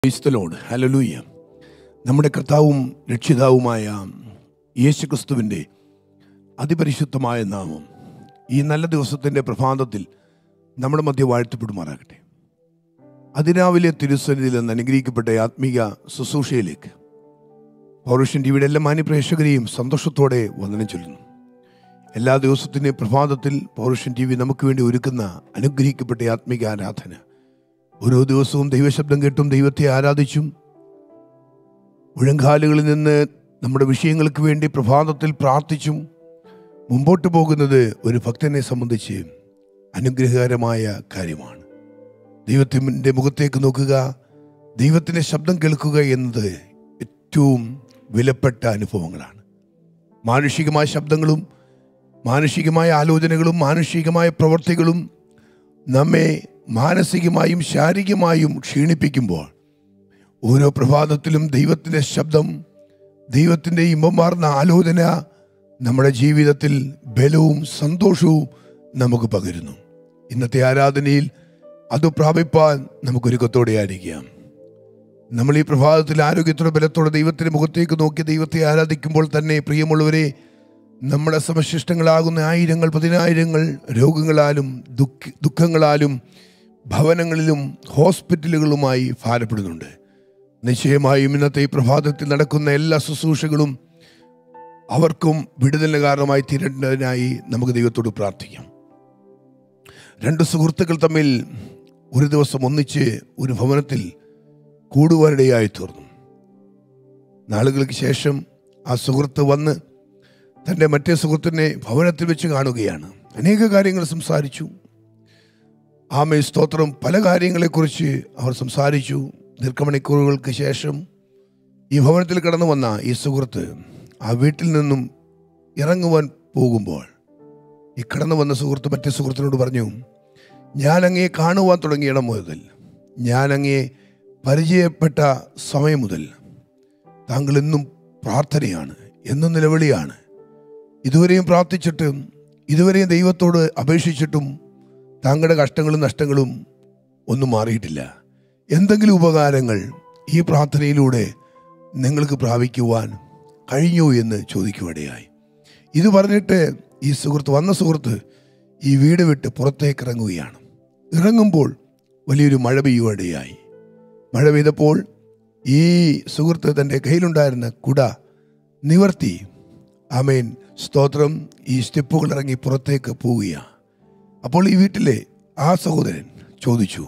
ക്രൈസ്തലോട് ഹലലൂയ നമ്മുടെ കർത്താവും രക്ഷിതാവുമായ യേശുക്രിസ്തുവിൻ്റെ അതിപരിശുദ്ധമായ നാമം ഈ നല്ല ദിവസത്തിൻ്റെ പ്രഭാതത്തിൽ നമ്മുടെ മധ്യ വാഴ്ത്തപ്പെടുമാറാകട്ടെ അതിരാവിലെ തിരുസന്നിധിയിൽ നിന്ന് അനുഗ്രഹിക്കപ്പെട്ട ആത്മീക ശുശ്രൂഷയിലേക്ക് പൗരുഷൻ ടിവിയുടെ എല്ലാ മാന്യപ്രേക്ഷകരെയും സന്തോഷത്തോടെ വന്ദനം ചൊല്ലുന്നു എല്ലാ ദിവസത്തിൻ്റെയും പ്രഭാതത്തിൽ പൗരുഷൻ ടി വി നമുക്ക് വേണ്ടി ഒരുക്കുന്ന അനുഗ്രഹിക്കപ്പെട്ട ആത്മീക ആരാധന ഓരോ ദിവസവും ദൈവശബ്ദം കേട്ടും ദൈവത്തെ ആരാധിച്ചും മുഴങ്കാലുകളിൽ നിന്ന് നമ്മുടെ വിഷയങ്ങൾക്ക് വേണ്ടി പ്രഭാതത്തിൽ പ്രാർത്ഥിച്ചും മുമ്പോട്ട് പോകുന്നത് ഒരു ഭക്തനെ സംബന്ധിച്ച് അനുഗ്രഹകരമായ കാര്യമാണ് ദൈവത്തിൻ്റെ മുഖത്തേക്ക് നോക്കുക ദൈവത്തിൻ്റെ ശബ്ദം കേൾക്കുക എന്നത് ഏറ്റവും വിലപ്പെട്ട അനുഭവങ്ങളാണ് മാനുഷികമായ ശബ്ദങ്ങളും മാനുഷികമായ ആലോചനകളും മാനുഷികമായ പ്രവൃത്തികളും നമ്മെ മാനസികമായും ശാരീരികമായും ക്ഷീണിപ്പിക്കുമ്പോൾ ഓരോ പ്രഭാതത്തിലും ദൈവത്തിൻ്റെ ശബ്ദം ദൈവത്തിൻ്റെ ഇമ്പമാർന്ന ആലോചന നമ്മുടെ ജീവിതത്തിൽ ബലവും സന്തോഷവും നമുക്ക് പകരുന്നു ഇന്നത്തെ ആരാധനയിൽ അത് പ്രാപിപ്പാൻ നമുക്കൊരുക്കത്തോടെ ആയിരിക്കാം നമ്മൾ ഈ പ്രഭാതത്തിൽ ആരോഗ്യത്തോടെ ബലത്തോടെ ദൈവത്തിൻ്റെ മുഖത്തേക്ക് നോക്കി ദൈവത്തെ ആരാധിക്കുമ്പോൾ തന്നെ പ്രിയമുള്ളവരെ നമ്മുടെ സമശിഷ്ടങ്ങളാകുന്ന ആയിരങ്ങൾ പതിനായിരങ്ങൾ രോഗങ്ങളാലും ദുഃഖ ദുഃഖങ്ങളാലും ഭവനങ്ങളിലും ഹോസ്പിറ്റലുകളുമായി ഭാരപ്പെടുന്നുണ്ട് നിശ്ചയമായും ഇന്നത്തെ ഈ പ്രഭാതത്തിൽ നടക്കുന്ന എല്ലാ ശുശ്രൂഷകളും അവർക്കും വിടുതലിന് കാരണമായി തീരേണ്ടതിനായി നമുക്ക് ദൈവത്തോട് പ്രാർത്ഥിക്കാം രണ്ട് സുഹൃത്തുക്കൾ തമ്മിൽ ഒരു ദിവസം ഒന്നിച്ച് ഒരു ഭവനത്തിൽ കൂടുവാനിടയായി തീർന്നു നാളുകൾക്ക് ശേഷം ആ സുഹൃത്ത് വന്ന് തൻ്റെ മറ്റേ സുഹൃത്തിനെ ഭവനത്തിൽ വെച്ച് കാണുകയാണ് അനേക കാര്യങ്ങൾ സംസാരിച്ചു ആമേ സ്തോത്രം പല കാര്യങ്ങളെക്കുറിച്ച് അവർ സംസാരിച്ചു ദീർഘമണിക്കൂറുകൾക്ക് ശേഷം ഈ ഭവനത്തിൽ കടന്നു വന്ന ഈ സുഹൃത്ത് ആ വീട്ടിൽ നിന്നും ഇറങ്ങുവാൻ പോകുമ്പോൾ ഈ കടന്നു വന്ന സുഹൃത്ത് മറ്റേ സുഹൃത്തിനോട് പറഞ്ഞു ഞാൻ അങ്ങയെ കാണുവാൻ തുടങ്ങിയിടം മുതൽ ഞാൻ അങ്ങയെ പരിചയപ്പെട്ട സമയം മുതൽ താങ്കൾ എന്നും പ്രാർത്ഥനയാണ് എന്നും നിലവിളിയാണ് ഇതുവരെയും പ്രാർത്ഥിച്ചിട്ടും ഇതുവരെയും ദൈവത്തോട് അപേക്ഷിച്ചിട്ടും താങ്കളുടെ കഷ്ടങ്ങളും നഷ്ടങ്ങളും ഒന്നും മാറിയിട്ടില്ല എന്തെങ്കിലും ഉപകാരങ്ങൾ ഈ പ്രാർത്ഥനയിലൂടെ നിങ്ങൾക്ക് പ്രാപിക്കുവാൻ കഴിഞ്ഞു എന്ന് ചോദിക്കുവാനിടയായി ഇത് പറഞ്ഞിട്ട് ഈ സുഹൃത്ത് വന്ന സുഹൃത്ത് ഈ വീട് വിട്ട് പുറത്തേക്ക് ഇറങ്ങുകയാണ് ഇറങ്ങുമ്പോൾ വലിയൊരു മഴ പെയ്യുവാനിടയായി മഴ പെയ്തപ്പോൾ ഈ സുഹൃത്ത് തൻ്റെ കയ്യിലുണ്ടായിരുന്ന കുട നിവർത്തി ആമേൻ സ്തോത്രം ഈ സ്റ്റെപ്പുകൾ ഇറങ്ങി പുറത്തേക്ക് പോവുകയാണ് അപ്പോൾ ഈ വീട്ടിലെ ആ സഹോദരൻ ചോദിച്ചു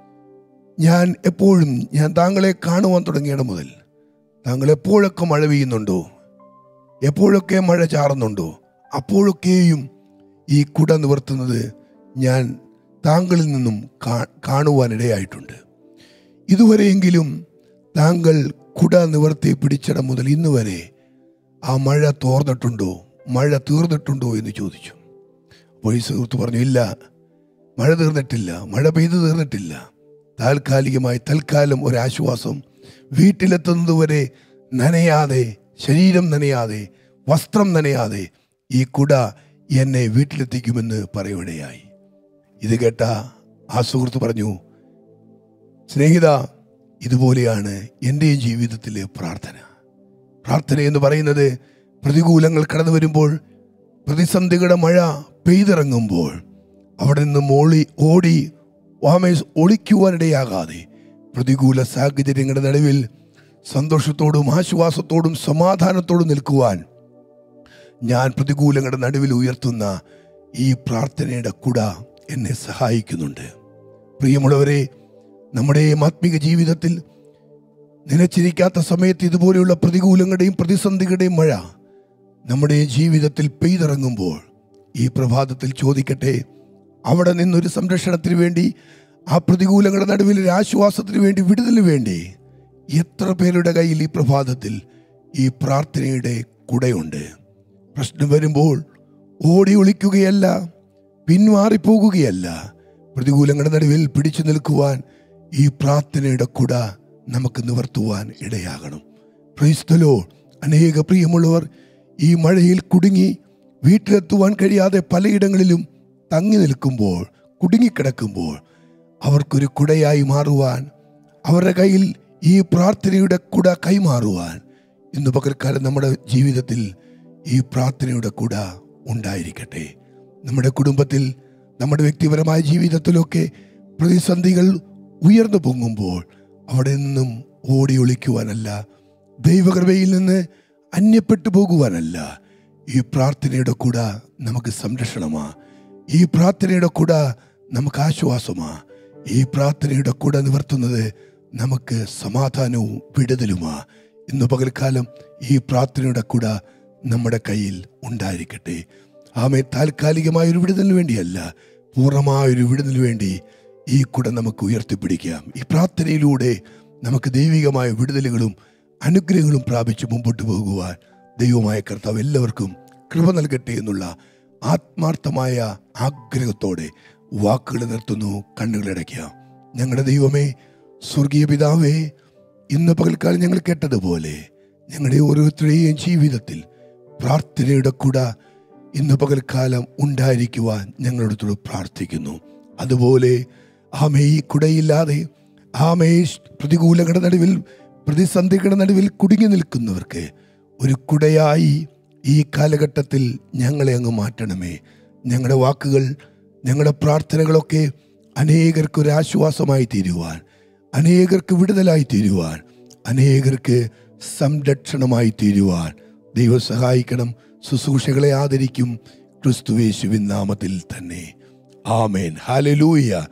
ഞാൻ എപ്പോഴും ഞാൻ താങ്കളെ കാണുവാൻ തുടങ്ങിയിടം മുതൽ താങ്കൾ എപ്പോഴൊക്കെ മഴ പെയ്യുന്നുണ്ടോ എപ്പോഴൊക്കെ മഴ ചാറുന്നുണ്ടോ അപ്പോഴൊക്കെയും ഈ കുട നിവർത്തുന്നത് ഞാൻ താങ്കളിൽ നിന്നും കാ- കാണുവാനിടയായിട്ടുണ്ട് ഇതുവരെയെങ്കിലും താങ്കൾ കുട നിവർത്തി പിടിച്ചിടം മുതൽ ഇന്ന് വരെ ആ മഴ തോർന്നിട്ടുണ്ടോ മഴ തീർന്നിട്ടുണ്ടോ എന്ന് ചോദിച്ചു അപ്പോൾ ഈ സുഹൃത്ത് പറഞ്ഞു ഇല്ല മഴ തീർന്നിട്ടില്ല മഴ പെയ്തു തീർന്നിട്ടില്ല താൽക്കാലികമായി തൽക്കാലം ഒരാശ്വാസം വീട്ടിലെത്തുന്നത് വരെ നനയാതെ ശരീരം നനയാതെ വസ്ത്രം നനയാതെ ഈ കുട എന്നെ വീട്ടിലെത്തിക്കുമെന്ന് പറയുകയായി ഇത് കേട്ട ആ സുഹൃത്ത് പറഞ്ഞു സ്നേഹിത ഇതുപോലെയാണ് എൻ്റെയും ജീവിതത്തിലെ പ്രാർത്ഥന പ്രാർത്ഥന എന്ന് പറയുന്നത് പ്രതികൂലങ്ങൾ കടന്നു വരുമ്പോൾ പ്രതിസന്ധികളുടെ മഴ പെയ്തിറങ്ങുമ്പോൾ അവിടെ നിന്ന് മോളി ഓടി വാമേ ഒളിക്കുവാനിടയാകാതെ പ്രതികൂല സാഹചര്യങ്ങളുടെ നടുവിൽ സന്തോഷത്തോടും ആശ്വാസത്തോടും സമാധാനത്തോടും നിൽക്കുവാൻ ഞാൻ പ്രതികൂലങ്ങളുടെ നടുവിൽ ഉയർത്തുന്ന ഈ പ്രാർത്ഥനയുടെ കുട എന്നെ സഹായിക്കുന്നുണ്ട് പ്രിയമുള്ളവരെ നമ്മുടെ ആത്മിക ജീവിതത്തിൽ നനച്ചിരിക്കാത്ത സമയത്ത് ഇതുപോലെയുള്ള പ്രതികൂലങ്ങളുടെയും പ്രതിസന്ധികളുടെയും മഴ നമ്മുടെ ജീവിതത്തിൽ പെയ്തിറങ്ങുമ്പോൾ ഈ പ്രഭാതത്തിൽ ചോദിക്കട്ടെ അവിടെ നിന്നൊരു സംരക്ഷണത്തിന് വേണ്ടി ആ പ്രതികൂലങ്ങളുടെ നടുവിൽ ഒരു ആശ്വാസത്തിന് വേണ്ടി വിടുതലിന് വേണ്ടി എത്ര പേരുടെ കയ്യിൽ ഈ പ്രഭാതത്തിൽ ഈ പ്രാർത്ഥനയുടെ കുടയുണ്ട് പ്രശ്നം വരുമ്പോൾ ഓടി ഒളിക്കുകയല്ല പിന്മാറിപ്പോകുകയല്ല പ്രതികൂലങ്ങളുടെ നടുവിൽ പിടിച്ചു നിൽക്കുവാൻ ഈ പ്രാർത്ഥനയുടെ കുട നമുക്ക് നിവർത്തുവാൻ ഇടയാകണം ക്രൈസ്തലോ അനേക പ്രിയമുള്ളവർ ഈ മഴയിൽ കുടുങ്ങി വീട്ടിലെത്തുവാൻ കഴിയാതെ പലയിടങ്ങളിലും തങ്ങി നിൽക്കുമ്പോൾ കുടുങ്ങിക്കിടക്കുമ്പോൾ അവർക്കൊരു കുടയായി മാറുവാൻ അവരുടെ കയ്യിൽ ഈ പ്രാർത്ഥനയുടെ കുട കൈമാറുവാൻ ഇന്ന് പകൽക്കാലം നമ്മുടെ ജീവിതത്തിൽ ഈ പ്രാർത്ഥനയുടെ കുട ഉണ്ടായിരിക്കട്ടെ നമ്മുടെ കുടുംബത്തിൽ നമ്മുടെ വ്യക്തിപരമായ ജീവിതത്തിലൊക്കെ പ്രതിസന്ധികൾ ഉയർന്നു പൊങ്ങുമ്പോൾ അവിടെ നിന്നും ഓടി ഒളിക്കുവാനല്ല ദൈവകൃപയിൽ നിന്ന് അന്യപ്പെട്ടു പോകുവാനല്ല ഈ പ്രാർത്ഥനയുടെ കൂട നമുക്ക് സംരക്ഷണമാ ഈ പ്രാർത്ഥനയുടെ കൂട നമുക്ക് ആശ്വാസമാ ഈ പ്രാർത്ഥനയുടെ കൂട നിവർത്തുന്നത് നമുക്ക് സമാധാനവും വിടുതലുമാ ഇന്ന് പകൽക്കാലം ഈ പ്രാർത്ഥനയുടെ കൂട നമ്മുടെ കയ്യിൽ ഉണ്ടായിരിക്കട്ടെ ആമെ താൽക്കാലികമായ ഒരു വിടുതലിന് വേണ്ടിയല്ല പൂർണ്ണമായ ഒരു വിടുതലിന് വേണ്ടി ഈ കുട നമുക്ക് ഉയർത്തിപ്പിടിക്കാം ഈ പ്രാർത്ഥനയിലൂടെ നമുക്ക് ദൈവികമായ വിടുതലുകളും അനുഗ്രഹങ്ങളും പ്രാപിച്ച് മുമ്പോട്ട് പോകുവാൻ ദൈവമായ കർത്താവ് എല്ലാവർക്കും കൃപ നൽകട്ടെ എന്നുള്ള ആത്മാർത്ഥമായ ആഗ്രഹത്തോടെ വാക്കുകൾ നിർത്തുന്നു കണ്ണുകളടയ്ക്കാം ഞങ്ങളുടെ ദൈവമേ സ്വർഗീയ പിതാവേ ഇന്ന് പകൽക്കാലം ഞങ്ങൾ കേട്ടതുപോലെ ഞങ്ങളുടെ ഓരോരുത്തരുടെയും ജീവിതത്തിൽ പ്രാർത്ഥനയുടെ കുട ഇന്ന് പകൽക്കാലം ഉണ്ടായിരിക്കുവാൻ ഞങ്ങളോട് പ്രാർത്ഥിക്കുന്നു അതുപോലെ ആമേ ഈ കുടയില്ലാതെ ആമേ പ്രതികൂലങ്ങളുടെ നടുവിൽ പ്രതിസന്ധികളുടെ നടുവിൽ കുടുങ്ങി നിൽക്കുന്നവർക്ക് ഒരു കുടയായി ഈ കാലഘട്ടത്തിൽ ഞങ്ങളെ അങ്ങ് മാറ്റണമേ ഞങ്ങളുടെ വാക്കുകൾ ഞങ്ങളുടെ പ്രാർത്ഥനകളൊക്കെ അനേകർക്ക് ഒരു ആശ്വാസമായി തീരുവാൻ അനേകർക്ക് വിടുതലായി തീരുവാൻ അനേകർക്ക് സംരക്ഷണമായി തീരുവാൻ ദൈവം സഹായിക്കണം ശുശ്രൂഷകളെ ആദരിക്കും ക്രിസ്തുവേശുവിൻ നാമത്തിൽ തന്നെ ആമേൻ ഹാലലൂയ